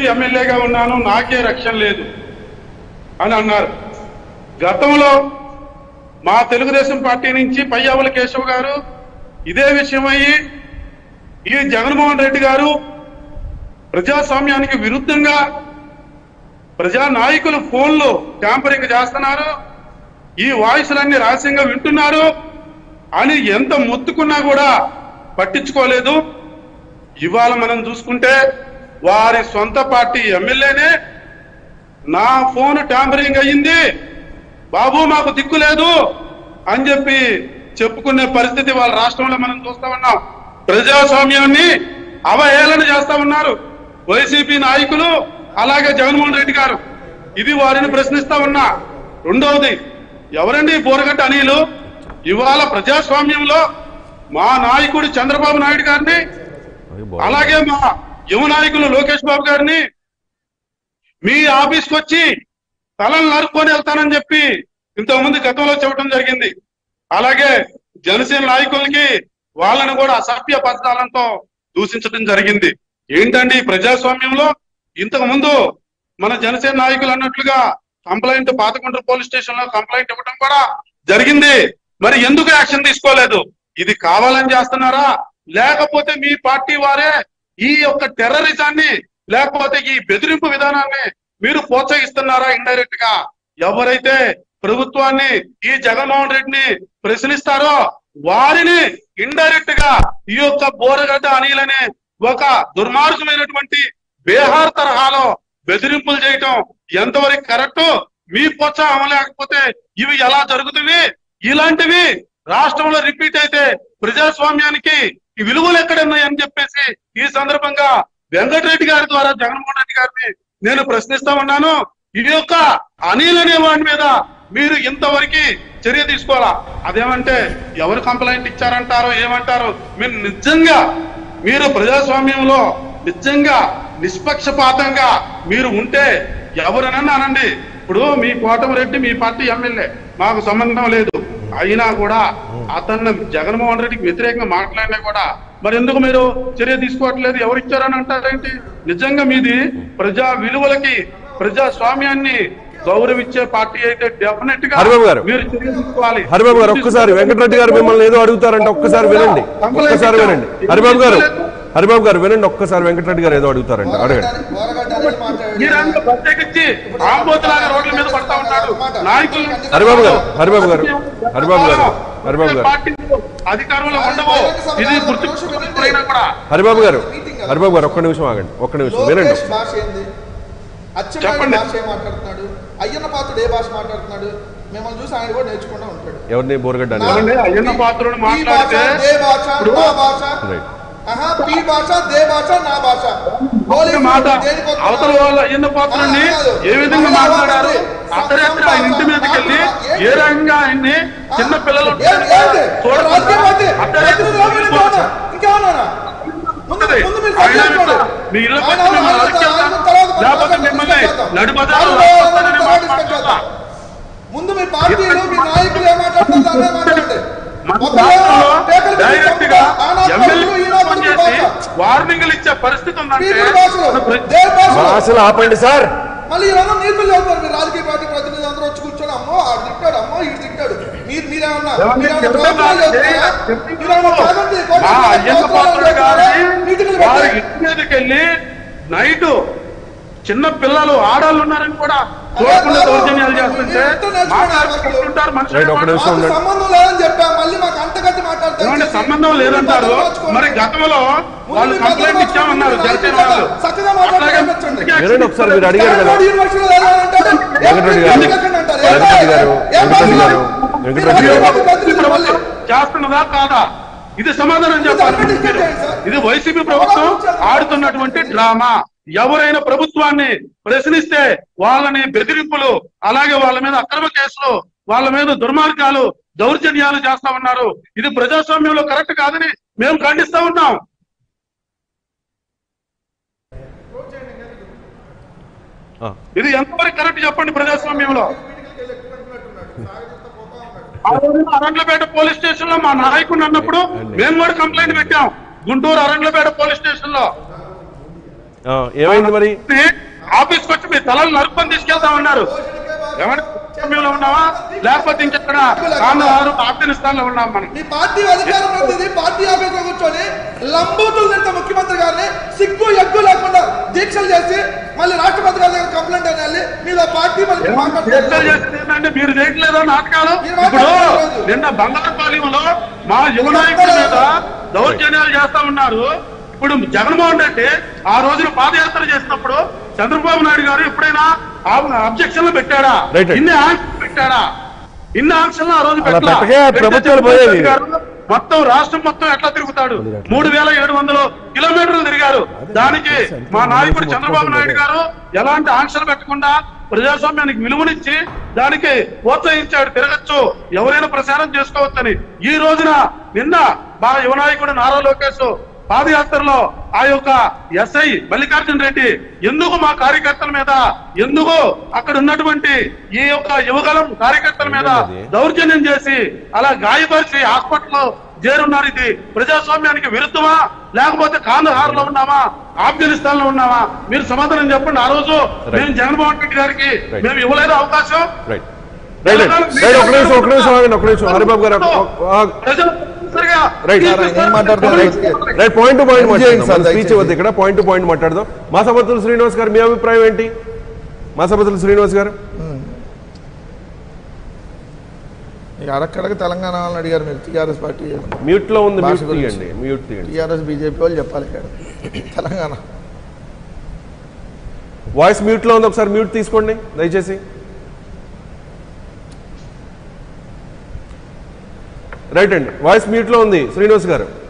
ఎమ్మెల్యేగా ఉన్నాను నాకే రక్షణ లేదు అని అన్నారు గతంలో మా తెలుగుదేశం పార్టీ నుంచి పయ్యావుల కేశవ్ గారు ఇదే విషయమయ్యి ఈ జగన్మోహన్ రెడ్డి గారు ప్రజాస్వామ్యానికి విరుద్ధంగా ప్రజా నాయకులు ఫోన్లు ట్యాంపరింగ్ చేస్తున్నారు ఈ వాయిస్లన్నీ రహస్యంగా వింటున్నారు అని ఎంత మొత్తుకున్నా కూడా పట్టించుకోలేదు ఇవాళ మనం చూసుకుంటే వారి సొంత పార్టీ ఎమ్మెల్యేనే నా ఫోన్ ట్యాంపరింగ్ అయ్యింది బాబు మాకు దిక్కు లేదు అని చెప్పి చెప్పుకునే పరిస్థితి వాళ్ళ రాష్ట్రంలో మనం చూస్తా ఉన్నాం ప్రజాస్వామ్యాన్ని అవహేళన చేస్తా ఉన్నారు వైసీపీ నాయకులు అలాగే జగన్మోహన్ రెడ్డి గారు ఇది వారిని ప్రశ్నిస్తా ఉన్నా రెండవది ఎవరండి ఈ బోరగడ్డ అనిలు ఇవాళ ప్రజాస్వామ్యంలో మా నాయకుడు చంద్రబాబు నాయుడు గారిని అలాగే మా యువ నాయకులు లోకేష్ బాబు గారిని మీ ఆఫీస్కి వచ్చి తలను నరుక్కొని వెళ్తానని చెప్పి ఇంతకుముందు గతంలో చెప్పడం జరిగింది అలాగే జనసేన నాయకులకి వాళ్ళని కూడా అసభ్య పదాలతో దూషించడం జరిగింది ఏంటండి ఈ ప్రజాస్వామ్యంలో ఇంతకు ముందు మన జనసేన నాయకులు అన్నట్లుగా కంప్లైంట్ పాతకుంట్ర పోలీస్ స్టేషన్ లో కంప్లైంట్ ఇవ్వడం కూడా జరిగింది మరి ఎందుకు యాక్షన్ తీసుకోలేదు ఇది కావాలని చేస్తున్నారా లేకపోతే మీ పార్టీ వారే ఈ యొక్క టెర్రరిజాన్ని లేకపోతే ఈ బెదిరింపు విధానాన్ని మీరు ప్రోత్సహిస్తున్నారా ఇండైరెక్ట్ గా ఎవరైతే ప్రభుత్వాన్ని ఈ జగన్మోహన్ రెడ్డిని ప్రశ్నిస్తారో వారిని ఇండైరెక్ట్ గా ఈ యొక్క బోరగడ్డ అనిలనే ఒక దుర్మార్గమైనటువంటి బీహార్ తరహాలో బెదిరింపులు చేయటం ఎంతవరకు కరెక్ట్ మీ ప్రోత్సాహం లేకపోతే ఇవి ఎలా జరుగుతుంది ఇలాంటివి రాష్ట్రంలో రిపీట్ అయితే ప్రజాస్వామ్యానికి ఈ విలువలు ఎక్కడున్నాయి అని చెప్పేసి ఈ సందర్భంగా వెంకటరెడ్డి గారి ద్వారా జగన్మోహన్ రెడ్డి గారిని నేను ప్రశ్నిస్తా ఉన్నాను ఈ యొక్క అనిల్ అనే వాడి మీద మీరు ఇంతవరకు చర్య తీసుకోవాలా అదేమంటే ఎవరు కంప్లైంట్ ఇచ్చారంటారో ఏమంటారో మీరు నిజంగా మీరు ప్రజాస్వామ్యంలో నిజంగా నిష్పక్షపాతంగా మీరు ఉంటే ఎవరనన్నా అనండి ఇప్పుడు మీ కోటమిరెడ్డి మీ పార్టీ ఎమ్మెల్యే మాకు సంబంధం లేదు అయినా కూడా అతన్ని జగన్మోహన్ రెడ్డికి వ్యతిరేకంగా మాట్లాడినా కూడా మరి ఎందుకు మీరు చర్య తీసుకోవట్లేదు ఎవరు ఇచ్చారని అంటారేంటి నిజంగా మీది ప్రజా విలువలకి ప్రజాస్వామ్యాన్ని గౌరవించే పార్టీ అయితే డెఫినెట్ గా హరిబాబు గారు. మీరు చర్య తీసుకోవాలి హరిబాబు గారు ఒక్కసారి వెంకటరెడ్డి గారు మిమ్మల్ని ఏదో అడుగుతారంటే ఒక్కసారి వినండి ఒక్కసారి వినండి హరిబాబు గారు హరిబాబు గారు వినండి ఒక్కసారి వెంకటరెడ్డి గారు ఏదో అడుగుతారండి అడగండి పోరగడ్డని మాట్లాడాడు మీరంతా ప్రత్యేకించి ఆంబోతులాగా రోడ్ల మీద పడతా ఉంటాడు నాయకులు హరిబాబు గారు హరిబాబు గారు హరిబాబు గారు హరిబాబు గారు పార్టీలు అధికారంలో ఉండవు ఇది గుర్తుపెట్టుకోవాలి ఎప్పుడైనా కూడా హరిబాబు గారు హరిబాబు గారు ఒక్క నిమిషం ఆగండి ఒక్క నిమిషం వినండి లోకేష్ భాష ఏంది అచ్చమైన చెప్పండి. భాష ఏం మాట్లాడుతున్నాడు అయ్యన్న పాత్రుడు ఏ భాష మాట్లాడుతున్నాడు మిమ్మల్ని చూసి ఆయన కూడా నేర్చుకుంటూ ఉంటాడు ఎవరిని బోరగడ్డ అని ఏమండి? అయ్యన్న పాత్రుడు ఈ భాష మాట్లాడితే దే భాష ఇప్పుడు నా భాష రైట్ ఆహా పీ భాష దే భాష నా భాష పోలీసులు మాట దేనికి వస్తున్నారు? అవతల వాళ్ళ అయ్యన్న పాత్రుడిని ఆ, కాదు. ఏ విధంగా మహిళా మాట్లాడారు వాది. అర్ధరాత్రి ఆయన ఇంటి మీదకి వెళ్ళి ఏంటి? ఏ రకంగా ఆయన్ని చిన్న పిల్లలు ఏంటి? ఏంటి? రాజకీయ పార్టీ. ప్రతినిధి లోపలికి పోనా? ఇంకేమన్నానా? ముందు ఉన్నది. ముందు మీరు ఆయన సరిచేసుకోండి. ఇట్లా మీ ఇళ్ళ ఆయన పక్కన ఆయన మిమ్మల్ని ఆయన అరిచేస్తా. ఆయన తర్వాత మనం లేకపోతే మాట్లాడదాం. మిమ్మల్ని మాట్లాడదాం. నడిబజార్లో వాళ్ళు లాక్కొస్తానని తర్వాత మాట డిస్కస్ మాట్లాడతా. చేద్దాం. ముందు మీ పార్టీలు మీ నాయకులు ఏం మాట్లాడుతుందో అదే మాట్లాడండి మన ఒకవేళ రాష్ట్రంలో టేకలు మీద డైరెక్ట్ గా ఆనాడు ఎమ్మెల్యే భాషలు, ఈనాడు ఫోన్ భాష. చేసి వార్నింగ్లు ఇచ్చే పరిస్థితి ఉందంటే పీపుల్ భాషలు మన ప్ర- దేవ్ భాషలు భాషలు ఆపండి సార్ మళ్ళీ ఇలా నీళ్ళు చదువుతారు మీరు రాజకీయ పార్టీ ప్రతినిధి అందరూ వచ్చి కూర్చొని అమ్మో ఆడు తిట్టాడు అమ్మో ఈడు తిట్టాడు మీరు మీరేమన్నా ఏమండి? మీరేమన్నా చెప్తున్నా, ప్రోగ్రామ్ చేస్తున్నారా? చెప్తున్నా. మీరేమన్నా కాదండి, కోటి మా రూపాయల అయ్యన్న ప్రోగ్రామ్ పాత్రుడు చేస్తున్నారా? గారిని మీటింగ్లు వారి పెట్టి. ఇంటి మీదకి వెళ్ళి నైట్ చిన్న పిల్లలు ఆడాళ్ళు ఉన్నారని కూడా చూడకుండా బాబు, దౌర్జన్యాలు చేస్తుంటే మీరు ఎంతో నేర్చుకున్నారు మాట్లాడుకుంటుంటారు రైట్, ఒక మనుషులు నిమిషం మాకు ఉండండి. సంబంధం లేదని చెప్పా మళ్ళీ మాకు అంతగట్టి మాట్లాడతారు ఏమండి సంబంధం లేదంటారు మరి గతంలో వాళ్ళు కంప్లైంట్ ఇచ్చామన్నారు జనసేన వాళ్ళు చక్కగా అట్లాగే మాట్లాడారు వినండి ఒకసారి మీరు అడిగారు కదా యూనివర్సిటీలో లేదని అంటారు. ఏం వెంకటరెడ్డి గారు ఎందుకంటే అంటారు? ఏం వెంకటరెడ్డి గారు ఏం వెంకటరెడ్డి గారు మాట్లాడారు? వెంకటరెడ్డి మీరు గారు అడిగిన ప్రతినిధి మళ్ళీ. చేస్తున్నదా కాదా ఇది సమాధానం చెప్పాలి మీరు. ఇది వైసీపీ ప్రభుత్వం ఆడుతున్నటువంటి డ్రామా ఎవరైనా ప్రభుత్వాన్ని ప్రశ్నిస్తే వాళ్ళని బెదిరింపులు అలాగే వాళ్ళ మీద అక్రమ కేసులు వాళ్ళ మీద దుర్మార్గాలు దౌర్జన్యాలు చేస్తా ఉన్నారు ఇది ప్రజాస్వామ్యంలో కరెక్ట్ కాదని మేము ఖండిస్తా ఉన్నాం ఆ, ఇది ఎంతవరకు కరెక్ట్ చెప్పండి ప్రజాస్వామ్యంలో ఆ రోజున అరండ్లపేట పోలీస్ స్టేషన్ లో మా నాయకుడు అన్నప్పుడు మేము కూడా కంప్లైంట్ పెట్టాం గుంటూరు అరండ్లపేట పోలీస్ స్టేషన్ లో ఆ, ఏమైంది మరి ఆఫీస్కి వచ్చి మీ తలలు నరుకొని తీసుకెళ్తామన్నారు ఏమన్నా సమయంలో ఉన్నావా లేకపోతే ఇంకెక్కడ కాందహారు ఆఫ్ఘనిస్తాన్ లో ఉన్నాం మనం నీ పార్టీ అధికారం ప్రతినిధి పార్టీ ఆఫీస్ లో కూర్చొని లంబూతులు తింటే ముఖ్యమంత్రి గారిని సిగ్గు ఎగ్గు లేకుండా దీక్షలు చేసి మళ్ళీ రాష్ట్రపతి గారి దగ్గర కంప్లైంట్ అని వెళ్ళి మీద పార్టీ మళ్ళీ చర్చలు మాట్లాడుతున్నారు చేసేది ఏంటంటే మీరు చేయట్లేదా నాటకాలు మీరు ఇప్పుడు మాట్లాడలేదు. నిన్న బంగాళపాలెంలో మా యువ నాయకుల మీద దౌర్జన్యాలు చేస్తా ఉన్నారు ఇప్పుడు జగన్మోహన్ రెడ్డి ఆ రోజున పాదయాత్ర చేసినప్పుడు చంద్రబాబు నాయుడు గారు ఎప్పుడైనా అబ్జెక్షన్లు పెట్టాడా Right, right. ఇన్ని ఆంక్షలు పెట్టాడా ఇన్ని ఆంక్షలు ఆ రోజు అలా పెట్టలా. పెట్టకే పెడితే ప్రభుత్వాలు చంద్రబాబు పోయేవి. నాయుడు గారు మొత్తం రాష్ట్రం మొత్తం ఎట్లా తిరుగుతాడు మూడు వేల ఏడు వందలు కిలోమీటర్లు తిరిగారు దానికి మా నాయకుడు చంద్రబాబు నాయుడు గారు ఎలాంటి ఆంక్షలు పెట్టకుండా ప్రజాస్వామ్యానికి విలువనిచ్చి దానికి ప్రోత్సహించాడు తిరగచ్చు ఎవరైనా ప్రచారం చేసుకోవచ్చని ఈ రోజున నిన్న మా యువ నాయకుడు నారా లోకేష్ పాదయాత్రలో ఆ యొక్క ఎస్ఐ మల్లికార్జున రెడ్డి ఎందుకు మా కార్యకర్తల మీద ఎందుకు అక్కడ ఉన్నటువంటి ఈ యొక్క యువగలం కార్యకర్తల మీద దౌర్జన్యం చేసి అలా గాయపరిచి హాస్పిటల్లో చేరున్నారు ఇది ప్రజాస్వామ్యానికి విరుద్ధమా లేకపోతే కాందహార్ లో ఉన్నామా ఆఫ్ఘనిస్తాన్ లో ఉన్నామా మీరు సమాధానం చెప్పండి ఆ రోజు మేము జగన్మోహన్ రెడ్డి గారికి Right. మేము ఇవ్వలేదు అవకాశం రైట్ రైట్ రైట్ రైట్ ఒక నిమిషం ఒక నిమిషం ఆగండి ఒక నిమిషం హరిబాబు గారు ఆగ్- ప్రజలు సరిగా రైట్ ఏం మాట్లాడుతున్నారు? రైట్ పాయింట్ టు పాయింట్ చేయండి సార్, మాట్లాడదాం స్పీచ్ దయచేసి. వద్దు ఇక్కడ పాయింట్ టు పాయింట్ మాట్లాడదాం మా సభతులు శ్రీనివాస్ గారు మీ అభిప్రాయం ఏంటి మా సభతులు శ్రీనివాస్ గారు ఇక అడక్కడక తెలంగాణ వాళ్ళని అడిగారు మీరు టీఆర్ఎస్ పార్టీ మ్యూట్ లో ఉంది భాష మ్యూట్ గురించి. తీయండి మ్యూట్ తీయండి టీఆర్ఎస్ బీజేపీ వాళ్ళు చెప్పాలి ఇక్కడ తెలంగాణ వాయిస్ మ్యూట్ లో ఉంది ఒకసారి మ్యూట్ తీసుకోండి దయచేసి రైట్ అండి వాయిస్ మ్యూట్ లో ఉంది శ్రీనివాస్ గారు